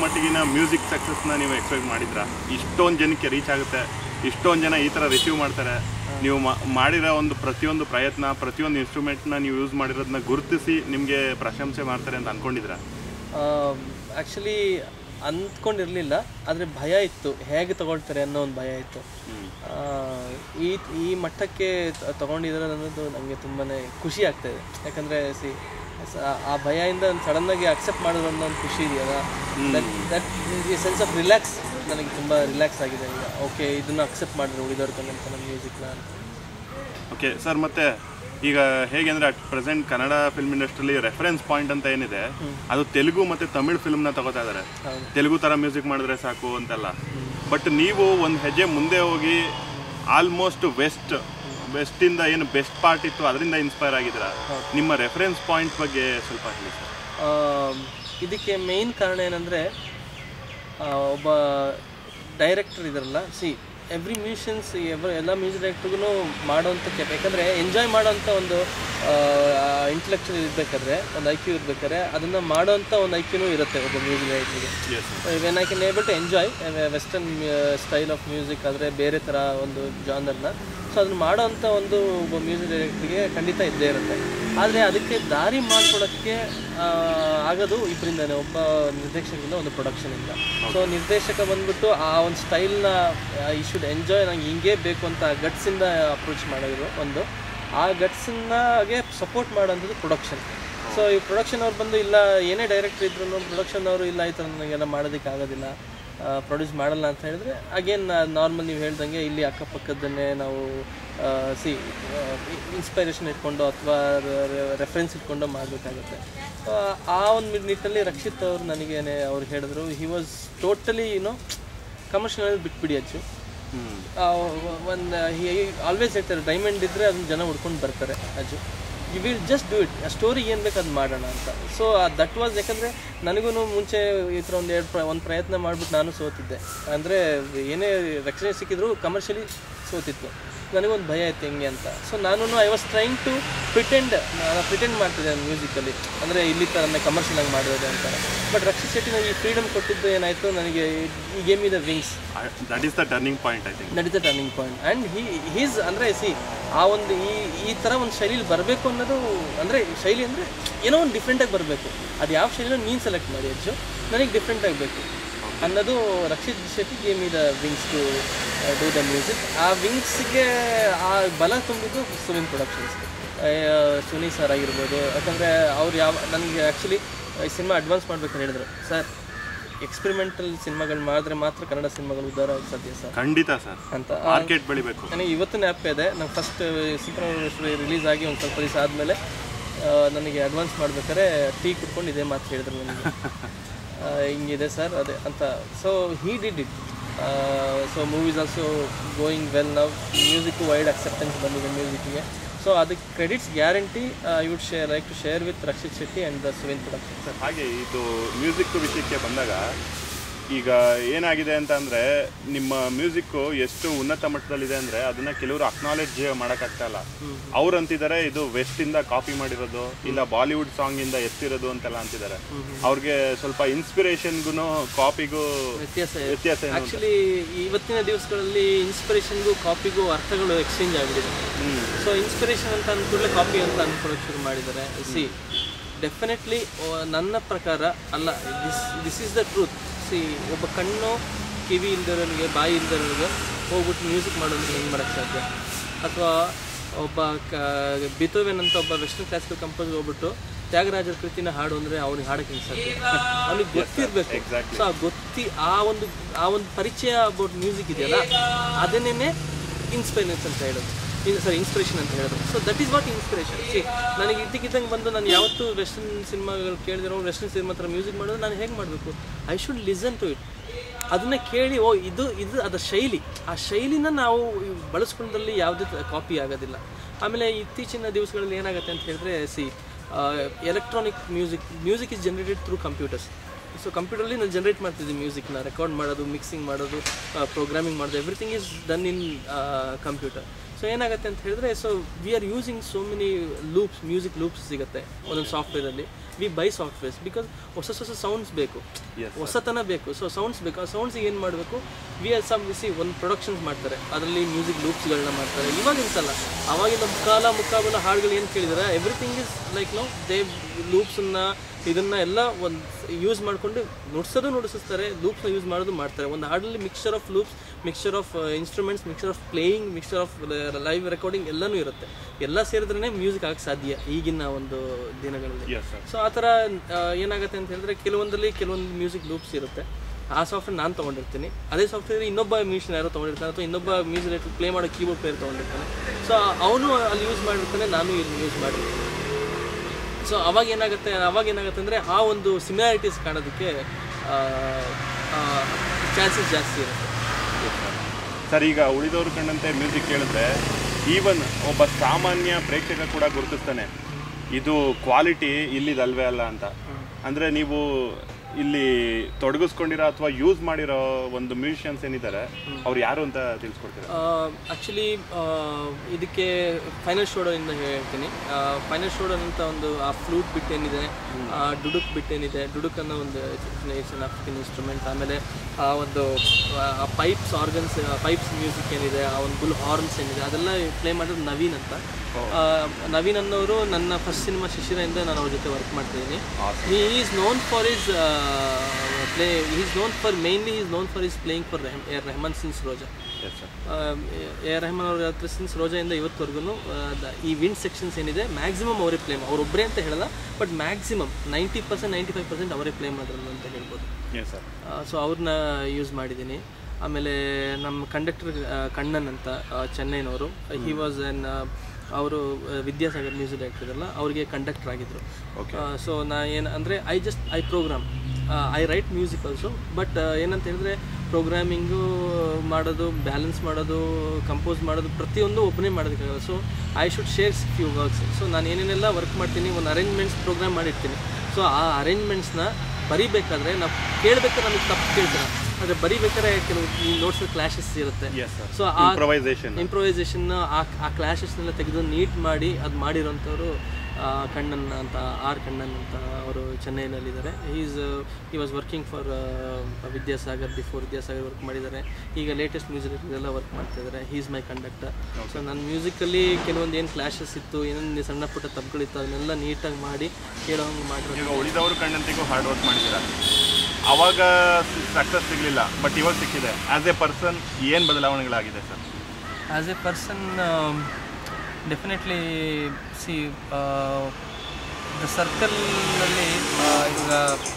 ಮಟ್ಟಿಗಿನ music ಸಕ್ಸಸ್ನ ನೀವು expect ಮಾಡಿದ್ರಾ ಇಷ್ಟೊಂದು ಜನಕ್ಕೆ ರೀಚ್ ಆಗುತ್ತೆ ಇಷ್ಟೊಂದು ಜನ ಈ ಥರ ರಿಸೀವ್ ಮಾಡ್ತಾರೆ ನೀವು ಮಾ- ಮಾಡಿರೋ ಒಂದು ಪ್ರತಿಯೊಂದು ಪ್ರಯತ್ನ ಪ್ರತಿಯೊಂದು ಇನ್ಸ್ಟ್ರೂಮೆಂಟ್ನ ನೀವು ಯೂಸ್ ಮಾಡಿರೋದನ್ನ ಗುರುತಿಸಿ ನಿಮಗೆ ಪ್ರಶಂಸೆ ಮಾಡ್ತಾರೆ ಅಂತ ಅನ್ಕೊಂಡಿದ್ರಾ ಆ್ಯಕ್ಚುಲಿ ಅಂದ್ಕೊಂಡಿರಲಿಲ್ಲ ಆದರೆ ಭಯ ಇತ್ತು ಹೇಗೆ ತಗೊಳ್ತಾರೆ ಅನ್ನೋ ಒಂದು ಭಯ ಇತ್ತು ಆ, ಈ ಈ ಮಟ್ಟಕ್ಕೆ ತ- ತಗೊಂಡಿದ್ದಾರೆ ಅನ್ನೋದು ನನಗೆ ತುಂಬಾ ಖುಷಿ ಆಗ್ತಾಯಿದೆ ಯಾಕಂದರೆ ಸಿ ಆ ಭಯದಿಂದ ಸಡನ್ನಾಗಿ ಅಕ್ಸೆಪ್ಟ್ ಮಾಡೋದು ಅನ್ನೋ ಒಂದು ಖುಷಿ ಇದೆಯಲ್ಲ ದಟ್ ಈ ಸೆನ್ಸ್ ಆಫ್ ರಿಲ್ಯಾಕ್ಸ್ ನನಗೆ ತುಂಬ ರಿಲ್ಯಾಕ್ಸ್ ಆಗಿದೆ ಈಗ ಓಕೆ ಇದನ್ನು ಅಕ್ಸೆಪ್ಟ್ ಮಾಡಿದ್ರೆ ಉಳಿದವ್ರಿಗೆ ಅಂತ ನಮ್ಮ ಮ್ಯೂಸಿಕ್ನ ಅಂತ ಓಕೆ ಸರ್ ಮತ್ತೆ ಈಗ ಹೇಗೆ ಅಂದರೆ ಅಟ್ ಪ್ರೆಸೆಂಟ್ ಕನ್ನಡ ಫಿಲ್ಮ್ ಇಂಡಸ್ಟ್ರಿಲಿ ರೆಫರೆನ್ಸ್ ಪಾಯಿಂಟ್ ಅಂತ ಏನಿದೆ ಅದು ತೆಲುಗು ಮತ್ತು ತಮಿಳ್ ಫಿಲ್ಮ್ನ ತಗೋತಾ ಇದ್ದಾರೆ ಹೌದು. ತೆಲುಗು ಥರ ಮ್ಯೂಸಿಕ್ ಮಾಡಿದ್ರೆ ಸಾಕು ಅಂತೆಲ್ಲ ಬಟ್ ನೀವು ಒಂದು ಹೆಜ್ಜೆ ಮುಂದೆ ಹೋಗಿ ಆಲ್ಮೋಸ್ಟ್ ವೆಸ್ಟ್ ವೆಸ್ಟಿಂದ ಏನು ಬೆಸ್ಟ್ ಪಾರ್ಟ್ ಇತ್ತು ಅದರಿಂದ ಇನ್ಸ್ಪೈರ್ ಆಗಿದ್ದೀರಾ ನಿಮ್ಮ ರೆಫರೆನ್ಸ್ ಪಾಯಿಂಟ್ ಬಗ್ಗೆ ಸ್ವಲ್ಪ ಹೇಳಿ ಸರ್ ಆಮ್, ಇದಕ್ಕೆ ಮೇಯ್ನ್ ಕಾರಣ ಏನಂದರೆ ಒಬ್ಬ ಡೈರೆಕ್ಟರ್ ಇದಾರಲ್ಲ ಸಿ ಎವ್ರಿ ಮ್ಯೂಷಿಯನ್ಸ್ ಎವ್ರ ಎಲ್ಲ ಮ್ಯೂಸಿಕ್ ಡೈರೆಕ್ಟ್ರಿಗೂ ಮಾಡೋವಂಥ ಕೆಪ ಯಾಕಂದರೆ ಎಂಜಾಯ್ ಮಾಡೋವಂಥ ಒಂದು ಇಂಟೆಲೆಕ್ಚುಯಲ್ ಇರಬೇಕಾದ್ರೆ ಒಂದು ಐ ಕ್ಯೂ ಇರ್ಬೇಕಾದ್ರೆ ಅದನ್ನು ಮಾಡೋವಂಥ ಒಂದು ಐ ಕ್ಯೂನೂ ಇರುತ್ತೆ ಒಬ್ಬ ಮ್ಯೂಸಿಕ್ ಡೈರೆಕ್ಟ್ರಿಗೆ when I can able to enjoy western style of music ಆದರೆ ಬೇರೆ ಥರ ಒಂದು ಜಾನರ್ನ ಸೊ ಅದನ್ನು ಮಾಡೋವಂಥ ಒಂದು ಒಬ್ಬ ಮ್ಯೂಸಿಕ್ ಡೈರೆಕ್ಟ್ರಿಗೆ ಖಂಡಿತ ಇದ್ದೇ ಇರುತ್ತೆ ಆದರೆ ಅದಕ್ಕೆ ದಾರಿ ಮಾಡಿಕೊಡೋಕ್ಕೆ ಆಗೋದು ಇಬ್ಬರಿಂದನೇ ಒಬ್ಬ ನಿರ್ದೇಶಕರಿಂದ ಒಂದು ಪ್ರೊಡಕ್ಷನಿಂದ ಸೊ ನಿರ್ದೇಶಕ ಬಂದ್ಬಿಟ್ಟು ಆ ಒಂದು ಸ್ಟೈಲ್ನ ಈ ಶುಡ್ ಎಂಜಾಯ್ ನಂಗೆ ಹಿಂಗೇ ಬೇಕು ಅಂತ ಗಟ್ಸಿಂದ ಅಪ್ರೋಚ್ ಮಾಡೋದು ಒಂದು ಆ ಗಟ್ಸನ್ನಾಗೆ ಸಪೋರ್ಟ್ ಮಾಡೋಂಥದ್ದು ಪ್ರೊಡಕ್ಷನ್ ಸೊ ಈ ಪ್ರೊಡಕ್ಷನ್ ಅವ್ರು ಬಂದು ಇಲ್ಲ ಏನೇ ಡೈರೆಕ್ಟರ್ ಇದ್ರು ಪ್ರೊಡಕ್ಷನ್ ಅವರು ಇಲ್ಲ ಈ ಥರ ನನಗೆಲ್ಲ ಮಾಡೋದಕ್ಕೆ ಆಗೋದಿಲ್ಲ ಪ್ರೊಡ್ಯೂಸ್ ಮಾಡಲ್ಲ ಅಂತ ಹೇಳಿದ್ರೆ ಅಗೇನ್ ನಾರ್ಮಲ್ ನೀವು ಹೇಳ್ದಂಗೆ ಇಲ್ಲಿ ಅಕ್ಕಪಕ್ಕದನ್ನೇ ನಾವು ಸಿ ಇನ್ಸ್ಪೈರೇಷನ್ ಇಟ್ಕೊಂಡು ಅಥವಾ ರೆಫರೆನ್ಸ್ ಇಟ್ಕೊಂಡು ಮಾಡಬೇಕಾಗುತ್ತೆ ಆ ಒಂದು ನಿಟ್ಟಲ್ಲಿ ರಕ್ಷಿತ್ ಅವರು ನನಗೇನೆ ಅವ್ರು ಹೇಳಿದ್ರು he was totally you know commercial ಬಿಟ್ಬಿಡಿ ಅಜ್ಜು ಒಂದು ಆಲ್ವೇಸ್ ಹೇಳ್ತಾರೆ ಡೈಮಂಡ್ ಇದ್ದರೆ ಅದನ್ನ ಜನ ಹುಡ್ಕೊಂಡು ಬರ್ತಾರೆ Ajju you will just do it ಆ ಸ್ಟೋರಿ ಏನು ಬೇಕು ಅದು ಮಾಡೋಣ ಅಂತ ಸೊ ದಟ್ ವಾಸ್ ಯಾಕಂದರೆ ನನಗೂ ಮುಂಚೆ ಈ ಥರ ಒಂದು ಎರಡು ಪ್ರ ಒಂದು ಪ್ರಯತ್ನ ಮಾಡಿಬಿಟ್ಟು ನಾನು ಸೋತಿದ್ದೆ ಅಂದರೆ ಏನೇ ರಕ್ಷಣೆ ಸಿಕ್ಕಿದ್ರು ಕಮರ್ಷಿಯಲಿ ಸೋತಿತ್ತು ನನಗೊಂದು ಭಯ ಇತ್ತು ಹೆಂಗೆ ಅಂತ ಸೊ ನಾನು I was trying to pretend ನಾನು ಪ್ರಿಟೆಂಡ್ ಮಾಡ್ತಿದ್ದೆ ಮ್ಯೂಸಿಕಲ್ಲಿ ಅಂದರೆ ಇಲ್ಲಿ ಥರ ಕಮರ್ಷಿಯಲ್ ಆಗಿ ಮಾಡೋದು ಅಂತ ಬಟ್ ರಕ್ಷಿತ್ ಶೆಟ್ಟಿ ನನಗೆ ಈ ಫ್ರೀಡಮ್ ಕೊಟ್ಟಿದ್ದು ಏನಾಯಿತು ನನಗೆ ಈ ಗೇಮ್ ಇದೆ wings that is the turning point I think that is the turning point and he he's ಅಂದರೆ ಸಿ ಆ ಒಂದು ಈ ಈ ಥರ ಒಂದು ಶೈಲಿಲಿ ಬರಬೇಕು ಅನ್ನೋದು ಅಂದರೆ ಶೈಲಿ ಅಂದರೆ ಏನೋ ಒಂದು ಡಿಫ್ರೆಂಟಾಗಿ ಬರಬೇಕು ಅದು ಯಾವ ಶೈಲಿನೂ ನೀನು ಸೆಲೆಕ್ಟ್ ಮಾಡಿ ಹೆಚ್ಚು ನನಗೆ ಡಿಫ್ರೆಂಟ್ ಆಗಬೇಕು ಅನ್ನೋದು ರಕ್ಷಿತ್ ಶೆಟ್ಟಿ ಗೇಮ್ ಇದ wings to do the music ಆ ವಿಂಗ್ಸ್ಗೆ ಆ ಬಲ ತುಂಬಿದ್ದು ಸುನಿಲ್ ಪ್ರೊಡಕ್ಷನ್ಸ್ ಸುನಿ ಸರ್ ಆಗಿರ್ಬೋದು ಯಾಕಂದರೆ ಅವ್ರು ಯಾವ ನನಗೆ ಆ್ಯಕ್ಚುಲಿ ಈ ಸಿನಿಮಾ ಅಡ್ವಾನ್ಸ್ ಮಾಡ್ಬೇಕಾದ್ರೆ ಹೇಳಿದ್ರು ಸರ್ ಎಕ್ಸ್ಪೆರಿಮೆಂಟಲ್ ಸಿನಿಮಾಗಳು ಮಾಡಿದ್ರೆ ಮಾತ್ರ ಕನ್ನಡ ಸಿನಿಮಾಗಳು ಉದ್ಧಾರ ಆಗಕ್ಕೆ ಸಾಧ್ಯ ಸರ್ ಖಂಡಿತ ಸರ್ ಅಂತ ಮಾರ್ಕೆಟ್ ಬೆಳಿಬೇಕು ನನಗೆ ಇವತ್ತು ಜ್ಞಾಪಕ ಇದೆ ನಾನು ಫಸ್ಟ್ ಸಿಂಕ್ರೋನೈಸೇಷನ್ ರಿಲೀಸ್ ಆಗಿ ಒಂದು ಸ್ವಲ್ಪ ದಿವಸ ಆದಮೇಲೆ ನನಗೆ ಅಡ್ವಾನ್ಸ್ ಮಾಡ್ಬೇಕಾದ್ರೆ ಟೀ ಕುಡ್ಕೊಂಡು ಇದೇ ಮಾತು ಹೇಳಿದ್ರು ನನಗೆ ಆ, ಹಿಂಗಿದೆ ಸರ್ ಅದೇ ಅಂತ so he did it so movies also going well ನಾವು ಮ್ಯೂಸಿಕ್ ವೈಡ್ ಅಕ್ಸೆಪ್ಟೆನ್ಸ್ ಬಂದಿದೆ ಮ್ಯೂಸಿಕ್ಗೆ ಸೊ ಅದಕ್ಕೆ credits guarantee I would share like to share with Rakshit Shetty and the Suvin production sir ಹಾಗೆ ಇದು ಮ್ಯೂಸಿಕ್ ವಿಷಯಕ್ಕೆ ಬಂದಾಗ ಈಗ ಏನಾಗಿದೆ ಅಂತ ಅಂದ್ರೆ ನಿಮ್ಮ ಮ್ಯೂಸಿಕ್ ಎಷ್ಟು ಉನ್ನತ ಮಟ್ಟದಲ್ಲಿದೆ ಅಂದ್ರೆ ಅದನ್ನ ಕೆಲವರು ಅಕ್ನಾಲೆಡ್ಜ್ ಮಾಡೋಕ್ಕಾಗ್ತಾ ಇಲ್ಲ ಅವ್ರು ಅಂತಿದ್ದಾರೆ ಇದು ವೆಸ್ಟ್ ಇಂದ ಕಾಪಿ ಮಾಡಿರೋದು ಇಲ್ಲ ಬಾಲಿವುಡ್ ಸಾಂಗ್ ಇಂದ ಎತ್ತಿರೋದು ಅಂತೆಲ್ಲ ಅಂತಿದ್ದಾರೆ ಅವ್ರಿಗೆ ಸ್ವಲ್ಪ ಇನ್ಸ್ಪಿರೇಷನ್ಗೂ ಕಾಪಿಗೂ ವ್ಯತ್ಯಾಸ ಇದೆ ವ್ಯತ್ಯಾಸ ಏನು ಅಂತ? ಆ್ಯಕ್ಚುಲಿ ಇವತ್ತಿನ ದಿವಸಗಳಲ್ಲಿ ಇನ್ಸ್ಪಿರೇಷನ್ಗೂ ಕಾಪಿಗೂ ಅರ್ಥಗಳು ಎಕ್ಸ್ಚೇಂಜ್ ಆಗಿಬಿಟ್ಟಿದೆ ಸೊ ಇನ್ಸ್ಪಿರೇಷನ್ ಅಂತ ಅಂದ್ಕೂಡಲೇ ಕಾಪಿ ಅಂತ ಅನ್ಕೊಳ್ಳೋಕೆ ಶುರು ಮಾಡಿದ್ದಾರೆ ಸಿ ಡೆಫಿನೆಟ್ಲಿ ನನ್ನ ಪ್ರಕಾರ ಅಲ್ಲ this this is the truth see ಒಬ್ಬ ಕಣ್ಣು ಕಿವಿ ಇಲ್ದಿರೋನಿಗೆ ಬಾಯಿ ಇಲ್ದಿರೋನಿಗೆ ಹೋಗ್ಬಿಟ್ಟು ಮ್ಯೂಸಿಕ್ ಮಾಡೋದಕ್ಕೆ ಹೆಂಗೆ ಮಾಡೋಕ್ಕೆ ಸಾಧ್ಯ ಅಥವಾ ಒಬ್ಬ ಕ ಬಿತೋವೆನ್ ಅಂತ ಒಬ್ಬ ವೆಸ್ಟರ್ನ್ ಕ್ಲಾಸಿಕಲ್ ಕಂಪೋಸರ್ ಹೋಗ್ಬಿಟ್ಟು ತ್ಯಾಗರಾಜರ ಕೃತಿನ ಹಾಡು ಅಂದರೆ ಅವ್ನಿಗೆ ಹಾಡಕ್ಕೆ ಹೆಂಗೆ ಸಾಧ್ಯ ಅವ್ನಿಗೆ ಗೊತ್ತಿರಬೇಕು exactly. ಸೊ ಆ ಗೊತ್ತಿ ಆ ಒಂದು ಆ ಒಂದು ಪರಿಚಯ ಅಬೌಟ್ ಮ್ಯೂಸಿಕ್ ಇದೆಯಲ್ಲ ಅದನ್ನೇ ಇನ್ಸ್ಪೈರೆನ್ಸ್ ಅಂತ ಹೇಳೋದು ಸರಿ ಇನ್ಸ್ಪಿರೇಷನ್ ಅಂತ ಹೇಳೋದು so that is what inspiration see ನನಗೆ ಇದ್ದಕ್ಕಿದ್ದಂಗೆ ಬಂದು ನಾನು ಯಾವತ್ತೂ ವೆಸ್ಟರ್ನ್ ಸಿನಿಮಾಗಳು ಕೇಳಿದಿರೋ ವೆಸ್ಟರ್ನ್ ಸಿನಿಮಾ ಥರ ಮ್ಯೂಸಿಕ್ ಮಾಡೋದು ನಾನು ಹೇಗೆ ಮಾಡಬೇಕು I should listen to it ಅದನ್ನ ಕೇಳಿ ಓ ಇದು ಇದು ಅದರ ಶೈಲಿ ಆ ಶೈಲಿನ ನಾವು ಬಳಸ್ಕೊಂಡಲ್ಲಿ ಯಾವುದೇ ಕಾಪಿ ಆಗೋದಿಲ್ಲ ಆಮೇಲೆ ಇತ್ತೀಚಿನ ದಿವಸಗಳಲ್ಲಿ ಏನಾಗುತ್ತೆ ಅಂತ ಹೇಳಿದ್ರೆ see electronic music music is generated through computers so ಕಂಪ್ಯೂಟರ್ಲಿ ನಾನು ಜನರೇಟ್ ಮಾಡ್ತಿದ್ದೆ ಮ್ಯೂಸಿಕ್ನ ರೆಕಾರ್ಡ್ ಮಾಡೋದು ಮಿಕ್ಸಿಂಗ್ ಮಾಡೋದು ಪ್ರೋಗ್ರಾಮಿಂಗ್ ಮಾಡೋದು everything is done in computer so ಏನಾಗುತ್ತೆ ಅಂತ ಹೇಳಿದ್ರೆ so we are using so many loops music loops ಸಿಗುತ್ತೆ ಒಂದೊಂದು ಸಾಫ್ಟ್ವೇರಲ್ಲಿ ವಿ ಬೈ ಸಾಫ್ಟ್ವೇರ್ಸ್ ಬಿಕಾಸ್ ಹೊಸ ಹೊಸ ಸೌಂಡ್ಸ್ ಬೇಕು Yes, ಹೊಸತನ ಬೇಕು ಸೊ ಸೌಂಡ್ಸ್ ಬೇಕು ಆ ಸೌಂಡ್ಸಿಗೆ ಏನು ಮಾಡಬೇಕು ವಿ ಆರ್ ಸಮ್ ಸಿ ಒಂದು ಪ್ರೊಡಕ್ಷನ್ಸ್ ಮಾಡ್ತಾರೆ ಅದರಲ್ಲಿ ಮ್ಯೂಸಿಕ್ ಲೂಪ್ಸ್ಗಳನ್ನ ಮಾಡ್ತಾರೆ ಇವಾಗ ಅನ್ಸಲ್ಲ ಅವಾಗಿನ ಮುಕ್ಕಾಲ ಮುಕ್ಕಾಬಲ ಹಾಡುಗಳು ಏನು ಕೇಳಿದಾರೆ everything is like no they ಲೂಪ್ಸನ್ನ ಇದನ್ನ ಎಲ್ಲ ಒಂದು ಯೂಸ್ ಮಾಡಿಕೊಂಡು ನುಡ್ಸೋದು ನುಡಿಸ್ತಾರೆ ಲೂಪ್ಸ್ನ ಯೂಸ್ ಮಾಡೋದು ಮಾಡ್ತಾರೆ ಒಂದು ಹಾಡಲ್ಲಿ mixture of loops mixture of instruments mixture of playing mixture of live recording ಎಲ್ಲನೂ ಇರುತ್ತೆ ಎಲ್ಲ ಸೇರಿದ್ರೇ ಮ್ಯೂಸಿಕ್ ಆಗಕ್ಕೆ ಸಾಧ್ಯ ಈಗಿನ ಒಂದು ದಿನಗಳಲ್ಲಿ ಎಸ್ ಸರ್ ಸೊ ಆ ಥರ ಆ, ಏನಾಗುತ್ತೆ ಅಂತ ಹೇಳಿದ್ರೆ ಕೆಲವೊಂದರಲ್ಲಿ ಕೆಲವೊಂದು ಮ್ಯೂಸಿಕ್ ಲೂಪ್ಸ್ ಇರುತ್ತೆ ಆ ಸಾಫ್ಟ್ವೇರ್ ನಾನು ತೊಗೊಂಡಿರ್ತೀನಿ ಅದೇ ಸಾಫ್ಟ್ವೇರ್ ಇನ್ನೊಬ್ಬ ಮ್ಯೂಸಿಷನ್ ಯಾರೋ ತೊಗೊಂಡಿರ್ತಾನೆ ಅಥವಾ ಇನ್ನೊಬ್ಬ ಮ್ಯೂಸಿಕ್ ಪ್ಲೇ ಮಾಡೋ ಕೀಬೋರ್ಡ್ ಪ್ಲೇಯರ್ ತೊಗೊಂಡಿರ್ತಾನೆ ಸೊ ಅವನು ಅಲ್ಲಿ ಯೂಸ್ ಮಾಡಿರ್ತಾನೆ ನಾನು ಇಲ್ಲಿ ಯೂಸ್ ಮಾಡಿರ್ತೀನಿ ಸೊ ಅವಾಗ ಏನಾಗುತ್ತೆ ಅವಾಗ ಏನಾಗುತ್ತೆ ಅಂದರೆ ಆ ಒಂದು ಸಿಮಿಲಾರಿಟೀಸ್ ಕಾಣೋದಕ್ಕೆ ಚಾನ್ಸಸ್ ಜಾಸ್ತಿ ಇರುತ್ತೆ ಸರ್ ಈಗ ಉಳಿದವ್ರ ಕಂಡಂತೆ ಮ್ಯೂಸಿಕ್ ಕೇಳಿದ್ರೆ ಈವನ್ ಒಬ್ಬ ಸಾಮಾನ್ಯ ಪ್ರೇಕ್ಷಕ ಕೂಡ ಗುರುತಿಸ್ತಾನೆ ಇದು ಕ್ವಾಲಿಟಿ ಇಲ್ಲಿದಲ್ವೇ ಅಲ್ಲ ಅಂತ ಅಂದ್ರೆ ನೀವು ಇಲ್ಲಿ ತೊಡಗಿಸ್ಕೊಂಡಿರೋ ಅಥವಾ ಯೂಸ್ ಮಾಡಿರೋ ಒಂದು ಮ್ಯೂಸಿಷಿಯನ್ಸ್ ಏನಿದ್ದಾರೆ ಅವ್ರು ಯಾರು ಅಂತ ತಿಳಿಸ್ಕೊಡ್ತೀರಾ ಆ್ಯಕ್ಚುಲಿ ಇದಕ್ಕೆ ಫೈನಲ್ ಶೋಡೋ ಇಂದ ಹೇಳ್ತೀನಿ ಫೈನಲ್ ಶೋಡೋ ಅಂತ ಒಂದು ಆ ಫ್ಲೂಟ್ ಬಿಟ್ ಏನಿದೆ ಆ ಡುಡುಕ್ ಬಿಟ್ ಏನಿದೆ ಡುಡುಕ್ ಅನ್ನೋ ಒಂದು ಇಟ್ಸ್ ಅನ್ ಆಫ್ರಿಕನ್ ಇನ್ಸ್ಟ್ರೂಮೆಂಟ್ ಆಮೇಲೆ ಆ ಒಂದು ಆ ಪೈಪ್ಸ್ ಆರ್ಗನ್ಸ್ ಪೈಪ್ಸ್ ಮ್ಯೂಸಿಕ್ ಏನಿದೆ ಆ ಒಂದು ಬುಲ್ ಹಾರ್ನ್ಸ್ ಏನಿದೆ ಅದೆಲ್ಲ ಪ್ಲೇ ಮಾಡೋದು ನವೀನ್ ಅಂತ ಆ, ನವೀನ್ ಅನ್ನೋರು ನನ್ನ ಫಸ್ಟ್ ಸಿನಿಮಾ ಶಿಶಿರದಿಂದ ನಾನು ಅವ್ರ ಜೊತೆ ವರ್ಕ್ ಮಾಡ್ತಿದ್ದೀನಿ he is known for his play is known for mainly is known for his playing for Rahman A Rahman since Roja yes sir A Rahman ಅವ್ರ ಹತ್ರ ಸಿನ್ಸ್ ರೋಜಾಯಿಂದ ಇವತ್ತವರೆಗೂ ಈ ವಿಂಡ್ ಸೆಕ್ಷನ್ಸ್ ಏನಿದೆ ಮ್ಯಾಕ್ಸಿಮಮ್ ಅವರೇ ಪ್ಲೇ ಅವರೊಬ್ಬರೇ ಅಂತ ಹೇಳಲ್ಲ but maximum ninety percent ninety five percent ಅವರೇ ಪ್ಲೇ ಮಾಡಿದ್ರು ಅಂತ ಹೇಳ್ಬೋದು ಎಸ್ ಸರ್ ಸೊ ಅವ್ರನ್ನ ಯೂಸ್ ಮಾಡಿದ್ದೀನಿ ಆಮೇಲೆ ನಮ್ಮ ಕಂಡಕ್ಟರ್ ಕಣ್ಣನ್ ಅಂತ ಆ, ಚೆನ್ನೈನವರು ಹಿ ವಾಸ್ ಎನ್ ಅವರು ವಿದ್ಯಾಸಾಗರ್ ಮ್ಯೂಸಿಕ್ ಡೈರೆಕ್ಟರ್ ಇದಲ್ಲ ಅವ್ರಿಗೆ ಕಂಡಕ್ಟರ್ ಆಗಿದ್ರು ಸೊ ನಾ ಏನು ಅಂದರೆ I just I program I write music also but ಏನಂತ ಹೇಳಿದ್ರೆ ಪ್ರೋಗ್ರಾಮಿಂಗು ಮಾಡೋದು ಬ್ಯಾಲೆನ್ಸ್ ಮಾಡೋದು ಕಂಪೋಸ್ ಮಾಡೋದು ಪ್ರತಿಯೊಂದು ಒಬ್ಬನೇ ಮಾಡೋದಕ್ಕಾಗಲ್ಲ so I should share few works so ನಾನು ಏನೇನೆಲ್ಲ ವರ್ಕ್ ಮಾಡ್ತೀನಿ ಒಂದು ಅರೇಂಜ್ಮೆಂಟ್ಸ್ ಪ್ರೋಗ್ರಾಮ್ ಮಾಡಿರ್ತೀನಿ ಸೊ ಆ ಅರೇಂಜ್ಮೆಂಟ್ಸ್ನ ಬರಿಬೇಕಾದ್ರೆ ನಾವು ಕೇಳಬೇಕಾದ್ರೆ ನಮಗೆ ತಪ್ಪು ಕೇಳ್ತಾರೆ ಆದರೆ ಬರಿಬೇಕಾದ್ರೆ ಕೆಲವು ನೋಟ್ಸ್ ಕ್ಲಾಶಸ್ ಇರುತ್ತೆ ಎಸ್ ಸರ್ ಸೊ ಆ ಇಂಪ್ರವೈಸೇಷನ್ ಇಂಪ್ರೊವೈಸೇಷನ್ ಆ ಆ ಕ್ಲಾಶಸ್ನೆಲ್ಲ ತೆಗೆದು ನೀಟ್ ಮಾಡಿ ಅದು ಮಾಡಿರೋಂಥವ್ರು ಆ, ಕಣ್ಣನ್ ಅಂತ ಆರ್ ಕಣ್ಣನ್ ಅಂತ ಅವರು ಚೆನ್ನೈನಲ್ಲಿದ್ದಾರೆ is he was working for Vidyasagar before Vidyasagar work ಮಾಡಿದ್ದಾರೆ ಈಗ ಲೇಟೆಸ್ಟ್ ಮ್ಯೂಸಿಕ್ ಎಲ್ಲ ವರ್ಕ್ ಮಾಡ್ತಿದ್ದಾರೆ ಈಸ್ ಮೈ ಕಂಡಕ್ಟರ್ ಸೊ ನನ್ನ ಮ್ಯೂಸಿಕಲ್ಲಿ ಕೆಲವೊಂದು ಏನು ಕ್ಲಾಶಸ್ ಇತ್ತು ಏನೇನು ಸಣ್ಣ ಪುಟ್ಟ ತಪ್ಪುಗಳಿತ್ತು ಅದನ್ನೆಲ್ಲ ನೀಟಾಗಿ ಮಾಡಿ ಕೇಳೋ ಹಂಗೆ ಮಾಡಿರೋ ಈಗ ಉಳಿದವ್ರ ಕಂಡಂತಿಗೂ ಹಾರ್ಡ್ ವರ್ಕ್ ಮಾಡಿದ್ದೀರಾ ಅವಾಗ ಸಕ್ಸಸ್ ಸಿಗಲಿಲ್ಲ ಬಟ್ ಇವಾಗ ಸಿಕ್ಕಿದೆ ಆಸ್ ಎ ಪರ್ಸನ್ ಏನು ಬದಲಾವಣೆಗಳಾಗಿದೆ sir as a person definitely see the ಸರ್ಕಲ್ನಲ್ಲಿ ಇವಾಗ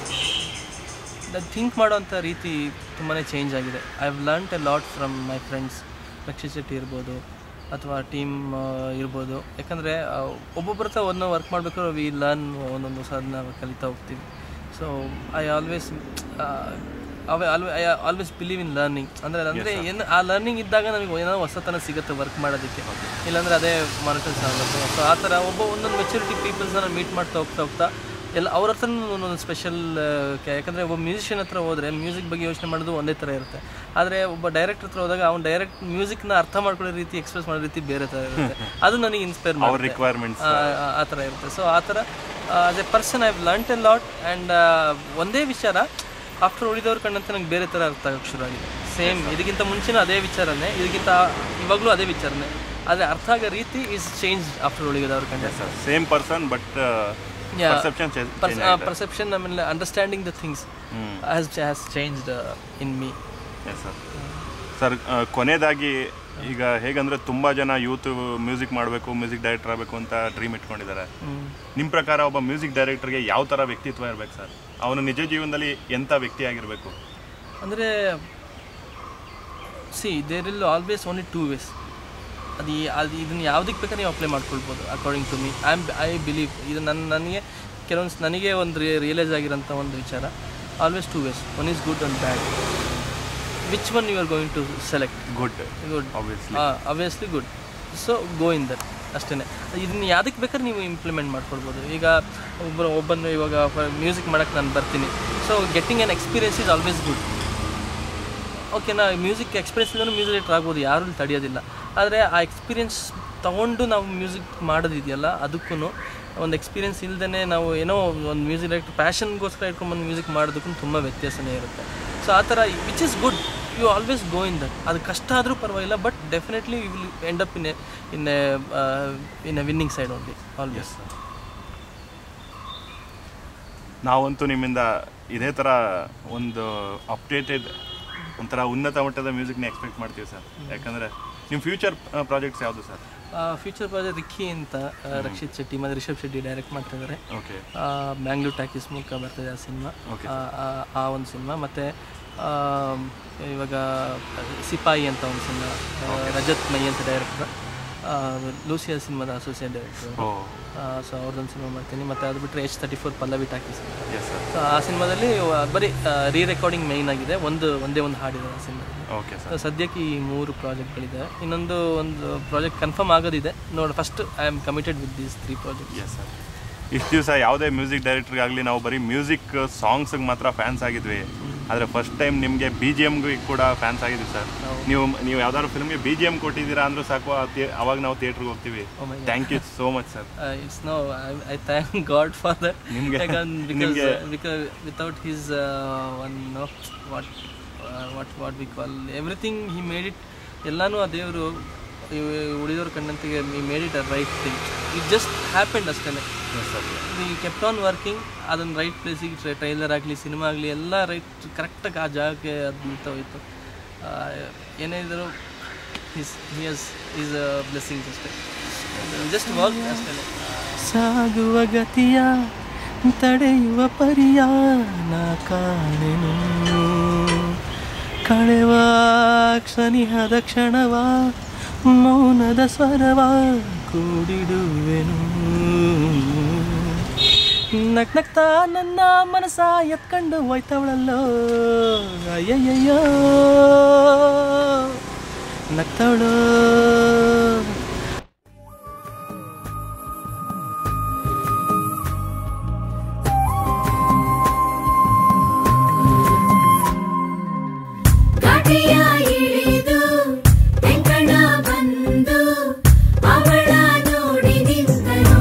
ಥಿಂಕ್ ಮಾಡೋಂಥ ರೀತಿ ತುಂಬಾ ಚೇಂಜ್ ಆಗಿದೆ I have learnt a lot from my friends Rakshit Shetty ಇರ್ಬೋದು ಅಥವಾ ಟೀಮ್ ಇರ್ಬೋದು ಯಾಕಂದರೆ ಒಬ್ಬೊಬ್ಬರ ಹತ್ರ ಒಂದೊಂದು ವರ್ಕ್ ಮಾಡಬೇಕಾದ್ರೆ ವಿ ಲರ್ನ್ ಒಂದೊಂದು ಹೊಸದನ್ನ ಕಲಿತಾ ಹೋಗ್ತೀವಿ so I always away always I always believe in learning ಅಂದರೆ ಅಂದರೆ ಏನು ಆ ಲರ್ನಿಂಗ್ ಇದ್ದಾಗ ನಮಗೆ ಏನೋ ಹೊಸತನ ಸಿಗುತ್ತೆ ವರ್ಕ್ ಮಾಡೋದಕ್ಕೆ ಇಲ್ಲಾಂದರೆ ಅದೇ ಮಾನಿಟರ್ಸ್ ಆಗುತ್ತೆ ಸೊ ಆ ಥರ ಒಬ್ಬ ಒಂದೊಂದು ಮೆಚುರಿಟಿ ಪೀಪಲ್ಸನ್ನ ಮೀಟ್ ಮಾಡ್ತಾ ಹೋಗ್ತಾ ಹೋಗ್ತಾ ಎಲ್ಲ ಅವ್ರ ಹತ್ರ ಒಂದೊಂದು ಸ್ಪೆಷಲ್ ಯಾಕಂದರೆ ಒಬ್ಬ ಮ್ಯೂಸಿಷಿಯನ್ ಹತ್ರ ಹೋದರೆ ಮ್ಯೂಸಿಕ್ ಬಗ್ಗೆ ಯೋಚನೆ ಮಾಡೋದು ಒಂದೇ ಥರ ಇರುತ್ತೆ ಆದರೆ ಒಬ್ಬ ಡೈರೆಕ್ಟರ್ ಹತ್ರ ಹೋದಾಗ ಅವ್ನು ಡೈರೆಕ್ಟ್ ಮ್ಯೂಸಿಕ್ನ ಅರ್ಥ ಮಾಡ್ಕೊಳ್ಳೋ ರೀತಿ ಎಕ್ಸ್ಪ್ರೆಸ್ ಮಾಡೋ ರೀತಿ ಬೇರೆ ಥರ ಇರುತ್ತೆ ಅದು ನನಗೆ ಇನ್ಸ್ಪೈರ್ ಅವ್ರ ಮಾಡುತ್ತೆ ರಿಕ್ವೈರ್ಮೆಂಟ್ಸ್ ಆ ಆ ಥರ ಇರುತ್ತೆ ಸೊ ಆ ಥರ as a person I learnt a lot and ಒಂದೇ ವಿಚಾರ ಆಫ್ಟರ್ ಉಳಿದವ್ರ ಕಣ್ಣಂತ ನಂಗೆ ಬೇರೆ ಥರ ಅರ್ಥ ಆಗಕ್ಕೆ ಶುರು ಆಗಿದೆ ಸೇಮ್ ಇದಕ್ಕಿಂತ ಮುಂಚಿನ ಅದೇ ವಿಚಾರನೇ ಇದಕ್ಕಿಂತ ಇವಾಗಲೂ ಅದೇ ವಿಚಾರನೇ ಆದರೆ ಅರ್ಥ ಆಗೋ ರೀತಿ ಈಸ್ ಚೇಂಜ್ ಆಫ್ಟರ್ ಉಳಿದವ್ರ ಕಂಡ same person but Yeah. Perception perception ಆಮೇಲೆ understanding the things has has changed in me yes sir sir ಕೊನೆಯದಾಗಿ ಈಗ ಹೇಗಂದ್ರೆ ತುಂಬಾ ಜನ ಯೂತ್ ಮ್ಯೂಸಿಕ್ ಮಾಡಬೇಕು ಮ್ಯೂಸಿಕ್ ಡೈರೆಕ್ಟರ್ ಆಗಬೇಕು ಅಂತ ಡ್ರೀಮ್ ಇಟ್ಕೊಂಡಿದ್ದಾರೆ ನಿಮ್ಮ ಪ್ರಕಾರ ಒಬ್ಬ ಮ್ಯೂಸಿಕ್ ಡೈರೆಕ್ಟರ್ಗೆ ಯಾವ ಥರ ವ್ಯಕ್ತಿತ್ವ ಇರಬೇಕು ಸರ್ ಅವನು ನಿಜ ಜೀವನದಲ್ಲಿ ಎಂಥ ವ್ಯಕ್ತಿ ಆಗಿರಬೇಕು ಅಂದರೆ see there will always only two ways ಅದು ಈ- ಅದು ಇದನ್ನು ಯಾವುದಕ್ಕೆ ಬೇಕಾದ್ರೆ ನೀವು ಅಪ್ಲೈ ಮಾಡ್ಕೊಳ್ಬೋದು according to me I am I believe ಇದು ನನ್ನ ನನಗೆ ಕೆಲವೊಂದು ನನಗೆ ಒಂದು ರಿಯಲೈಸ್ ಆಗಿರೋಂಥ ಒಂದು ವಿಚಾರ always two ways one is good and bad which one you are going to select good good obviously obviously good so go in that ಅಷ್ಟೇ ಇದನ್ನ ಯಾವುದಕ್ಕೆ ಬೇಕಾದ್ರೆ ನೀವು ಇಂಪ್ಲಿಮೆಂಟ್ ಮಾಡ್ಕೊಳ್ಬೋದು ಈಗ ಒಬ್ಬರು ಒಬ್ಬನು ಇವಾಗ ಮ್ಯೂಸಿಕ್ ಮಾಡೋಕ್ಕೆ ನಾನು ಬರ್ತೀನಿ so getting an experience is always good ಓಕೆನಾ ಮ್ಯೂಸಿಕ್ ಎಕ್ಸ್ಪೀರಿಯನ್ಸ್ ಇಲ್ಲೂ ಮ್ಯೂಸಿಕ್ ಡೈರೆಕ್ಟರ್ ಆಗ್ಬೋದು ಯಾರೂ ಇಲ್ಲಿ ತಡೆಯೋದಿಲ್ಲ ಆದರೆ ಆ ಎಕ್ಸ್ಪೀರಿಯನ್ಸ್ ತೊಗೊಂಡು ನಾವು ಮ್ಯೂಸಿಕ್ ಮಾಡೋದಿದೆಯಲ್ಲ ಅದಕ್ಕೂ ಒಂದು ಎಕ್ಸ್ಪೀರಿಯನ್ಸ್ ಇಲ್ದೇ ನಾವು ಏನೋ ಒಂದು ಮ್ಯೂಸಿಕ್ ಡೈರೆಕ್ಟರ್ ಪ್ಯಾಷನ್ಗೋಸ್ಕರ ಇಟ್ಕೊಂಡ್ಬಂದು ಮ್ಯೂಸಿಕ್ ಮಾಡೋದಕ್ಕೂ ತುಂಬ ವ್ಯತ್ಯಾಸನೇ ಇರುತ್ತೆ ಸೊ ಆ ಥರ which is good you always go in that ಅದು ಕಷ್ಟ ಆದರೂ ಪರವಾಗಿಲ್ಲ but definitely you will end up in a in a in a winning side only always ನಾವಂತೂ ನಿಮ್ಮಿಂದ ಇದೇ ಥರ ಒಂದು ಅಪ್ಡೇಟೆಡ್ ಒಂಥರ ಉನ್ನತ ಮಟ್ಟದ ಮ್ಯೂಸಿಕ್ನ ಎಕ್ಸ್ಪೆಕ್ಟ್ ಮಾಡ್ತೀವಿ ಸರ್ ಯಾಕಂದರೆ ನಿಮ್ಮ ಫ್ಯೂಚರ್ ಪ್ರಾಜೆಕ್ಟ್ಸ್ ಯಾವುದು ಸರ್ ಫ್ಯೂಚರ್ ಪ್ರಾಜೆಕ್ಟ್ ರಿಕ್ಕಿ ಅಂತ ಆ, ರಕ್ಷಿತ್ ಶೆಟ್ಟಿ ಮತ್ತು ರಿಷಬ್ ಶೆಟ್ಟಿ ಡೈರೆಕ್ಟ್ ಮಾಡ್ತಾ ಇದ್ದಾರೆ ಓಕೆ ಬ್ಯಾಂಗ್ಳೂರ್ ಟ್ಯಾಕಿಸ್ ಮೂಲಕ ಬರ್ತದೆ ಆ ಸಿನಿಮಾ Okay, ಆ ಒಂದು ಸಿನಿಮಾ ಮತ್ತು ಇವಾಗ ಸಿಪಾಯಿ ಅಂತ ಒಂದು ಸಿನಿಮಾ ರಜತ್ ಮೈ ಅಂತ ಡೈರೆಕ್ಟರ್ ಲೂಸಿಯಾ ಸಿನಿಮಾದ ಅಸೋಸಿಯೇಟ್ ಡೈರೆಕ್ಟರ್ ಓ ಸೊ ಅವ್ರದ್ದೊಂದು ಸಿನಿಮಾ ಮಾಡ್ತೀನಿ ಮತ್ತು ಅದು ಬಿಟ್ಟರೆ H thirty four Pallavi Talkies yes sir so ಆ ಸಿನಿಮಾದಲ್ಲಿ ಬರೀ ರೀ ರೆಕಾರ್ಡಿಂಗ್ ಮೈನ್ ಆಗಿದೆ ಒಂದು ಒಂದೇ ಒಂದು ಹಾಡಿದೆ ಆ ಸಿನಿಮಾದಲ್ಲಿ ಓಕೆ ಸರ್ ಸೊ ಸದ್ಯಕ್ಕೆ ಈ ಮೂರು ಪ್ರಾಜೆಕ್ಟ್ಗಳಿದೆ ಇನ್ನೊಂದು ಒಂದು ಪ್ರಾಜೆಕ್ಟ್ ಕನ್ಫರ್ಮ್ ಆಗೋದಿದೆ ನೋಡಿ first I am committed with these three project yes sir ಇಷ್ಟು ದಿವಸ ಯಾವುದೇ ಮ್ಯೂಸಿಕ್ ಡೈರೆಕ್ಟ್ರಿಗಾಗಲಿ ನಾವು ಬರೀ ಮ್ಯೂಸಿಕ್ ಸಾಂಗ್ಸ್ಗೆ ಮಾತ್ರ ಫ್ಯಾನ್ಸ್ ಆಗಿದ್ವಿ ಆದರೆ ಫಸ್ಟ್ ಟೈಮ್ ನಿಮಗೆ ಬಿ ಜಿ ಎಮ್ಗೆ ಕೂಡ ಫ್ಯಾನ್ಸ್ ಆಗಿದ್ವಿ ಸರ್ ನೀವು ನೀವು ಯಾವ್ದಾದ್ರು ಫಿಲ್ಮ್ಗೆ ಬಿ ಜಿ ಎಮ್ ಕೊಟ್ಟಿದ್ದೀರಾ ಅಂದ್ರೂ ಸಾಕು ಆ ಥಿಯೇ- ಅವಾಗ ನಾವು ಥಿಯೇಟ್ರಿಗೆ ಹೋಗ್ತೀವಿ Oh my God. Thank you so much sir it's no I thank God for that ನಿಮ್ಗೆ- ಬಿಕಾಸ್ ನಿಮ್ಗೆ- because without his one no what what what we call everything he made it ಎಲ್ಲನೂ ಆ ದೇವರು ಉಳಿದವ್ರ ಕಣ್ಣಂತಿಗೆ ಈ made it a right thing it just happened ಅಷ್ಟೇ yes sir we kept on working ಅದನ್ನು ರೈಟ್ ಪ್ಲೇಸಿಗೆ ಟ್ರೈಲರ್ ಆಗಲಿ ಸಿನಿಮಾ ಆಗಲಿ ಎಲ್ಲ ರೈಟ್ ಕರೆಕ್ಟಾಗಿ ಆ ಜಾಗಕ್ಕೆ ಅದು ನಿಂತೋಯ್ತು ಆ, ಏನೇ ಇದ್ದರೂ ಹಿಸ್ ಹಿಯಸ್ ಈಸ್ ಅ ಬ್ಲೆಸ್ಸಿಂಗ್ಸ್ ಅಷ್ಟೇ ಜಸ್ಟ್ ವರ್ಕ್ ಅಷ್ಟೇ ಸಾಗುವ ಗತಿಯ ತಡೆಯುವ ಪರಿಯ ನಾ ಕಾಣೆನು ಕಳೆವ ಕ್ಷಣಿಹದ ಕ್ಷಣವ ಮೌನದ ಸ್ವರವ ಕೂಡಿಡುವೆನು ನಕ್ ನಗ್ತಾ ನನ್ನ ಮನಸ ಎತ್ಕೊಂಡು ಹೋಯ್ತವಳಲ್ಲೋ ಅಯ್ಯಯ್ಯೋ ನಗ್ತವಳು ಘಾಟಿಯ ಇಳಿದು ತೆಂಕಣ ಬಂದು ಅವಳ ನೋಡಿ ನಿಂತನು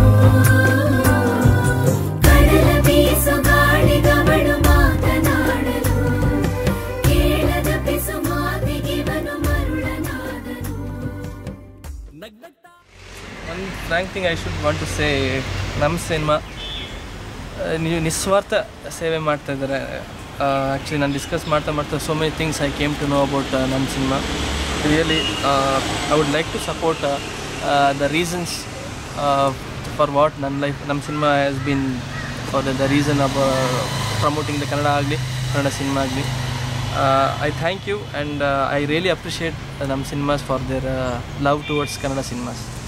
ಕಡಲ ಬೀಸು ಗಾಳಿಗವಳು ಮಾತನಾಡಲು ಕೇಳದ ಪಿಸು ಮಾತಿಗಿವನು ಮರುಳನಾದನು one frank thing I should want to say ನಮ್ಮ ಸಿನಿಮಾ ನೀವು ನಿಸ್ವಾರ್ಥ ಸೇವೆ ಮಾಡ್ತಾ ಇದ್ದಾರೆ ಆ್ಯಕ್ಚುಲಿ ನಾನು ಡಿಸ್ಕಸ್ ಮಾಡ್ತಾ ಮಾಡ್ತಾ so many things I came to know about ನಮ್ಮ cinema really I would like to support the reasons for what ನನ್ನ ಲೈಫ್ ನಮ್ಮ cinema has been for the reason of promoting the Kannada ಆಗಲಿ Kannada cinema ಆಗಲಿ I thank you and I really appreciate ನಮ್ಮ cinemas for their love towards Kannada cinemas